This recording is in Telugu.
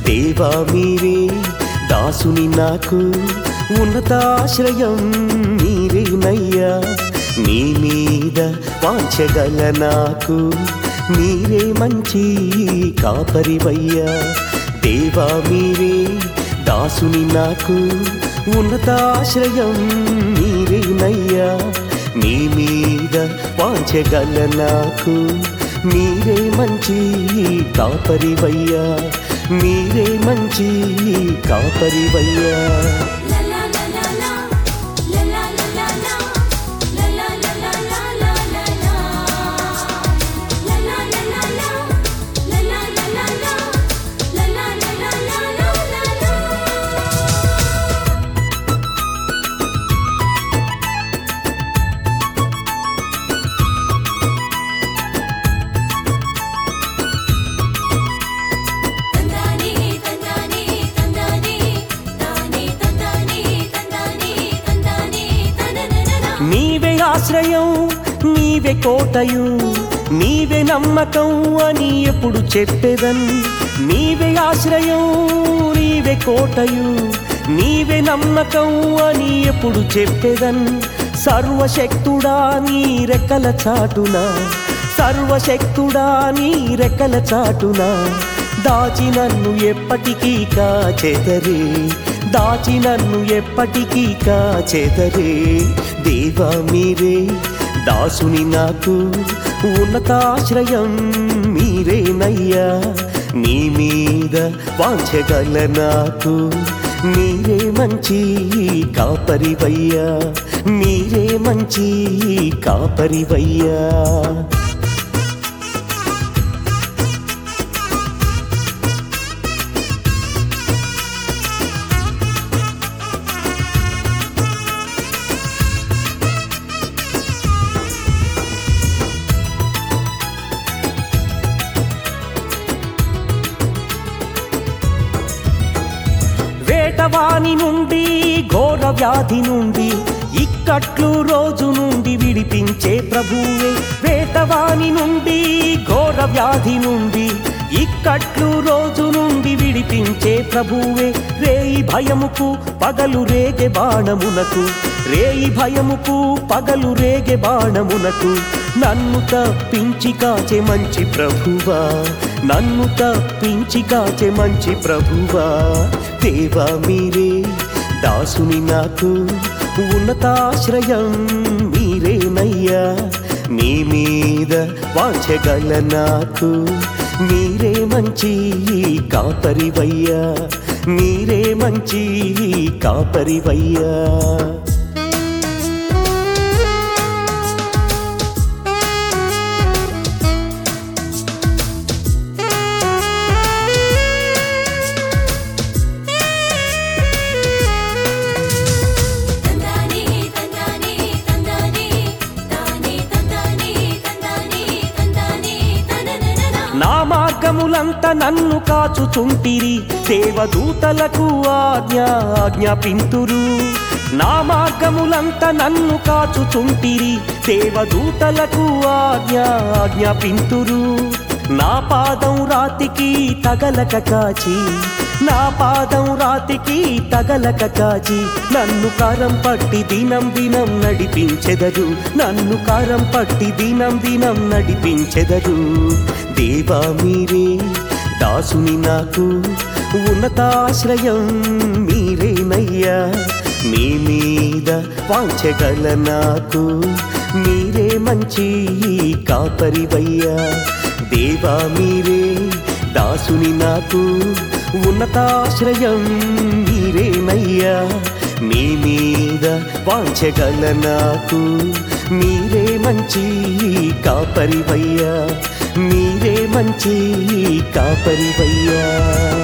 దేవా మీరే దాసుని నాకు ఉన్నతాశ్రయం మీరేనయ్యా నీ మీద వాంచగల నాకు మీరే మంచి కాపరివయ్యా దేవా మీరే దాసుని నాకు ఉన్నతాశ్రయం మీరేనయ్యా నీ మీద వాంచగల నాకు మీరే మంచి కాపరివయ్యా మీరే మంచి కాపరివయ్యా La la la la la, la la la la la, la la la la la la la la, la la la la la, la la la la la, la la la la la la la la. తందాని తందాని తందాని తాని తందాని తందాని తందాని తనననన నీవే ఆశ్రయం నీవే కోటయు నీవే నమ్మకం అని ఎప్పుడు చెప్పేదన్ నీవే ఆశ్రయం నీవే కోటయు నీవే నమ్మకం అని ఎప్పుడు చెప్పేదన్ సర్వశక్తుడా నీ రెక్కల చాటున సర్వశక్తుడా నీ రెక్కల చాటున దాచి నన్ను ఎప్పటికీ కాచెదరే దాచి నన్ను ఎప్పటికీ కాచెదరే దేవా మీరే దాసుని నాకు ఉన్నతాశ్రయం మీరేనయ్యా నీ మీద వాంచగల నాకు మీరే మంచి కాపరివయ్యా మీరే మంచి కాపరివయ్యా వేటవాని నుండి ఘోర వ్యాధి నుండి ఇక్కట్లు రోజు నుండి విడిపించే ప్రభువే వేటవాని నుండి ఘోర వ్యాధి నుండి ఇక్కట్లు రోజు నుండి విడిపించే ప్రభువే రేయి భయముకు పగలు రేగే బాణమునకు రేయి భయముకు పగలు రేగే బాణమునకు నన్ను తప్పించి కాచే మంచి ప్రభువా నన్ను తప్పించి కాచే మంచి ప్రభువా దేవా మీరే దాసుని నాకు ఉన్నతాశ్రయం మీరేనయ్యా మీ మీద వాంచగల నాకు మీరే మంచి కాపరివయ్యా మీరే మంచి కాపరివయ్యా తందాని తందాని తందాని తాని తందాని తందాని తందాని తనననన నా మార్గములంత నన్ను కాచుచుంటిరి దేవదూతలకు ఆజ్ఞ ఆజ్ఞాపింతురు నా మార్గములంత నన్ను కాచుచుంటిరి దేవదూతలకు ఆజ్ఞ ఆజ్ఞాపింతురు నా పాదం రాతికి తగలక కాచి నా పాదం రాతికి తగలక కాచి నన్ను కారం పట్టి దినం దినం నడిపించెదరు నన్ను కారం పట్టి దినం దినం నడిపించెదరు దేవా మీరే దాసుని నాకు ఉన్నతాశ్రయం మీరేనయ్యా మీ మీద వాంచగల నాకు మీరే మంచి కాపరివయ్యా దేవా మీరే దాసుని నాకు ఉన్నతాశ్రయం మీరేనయ్యా మీ మీద వాంచగల నాకు మీరే మంచి కాపరివయ్యా మీరే మంచి కాపరివయ్యా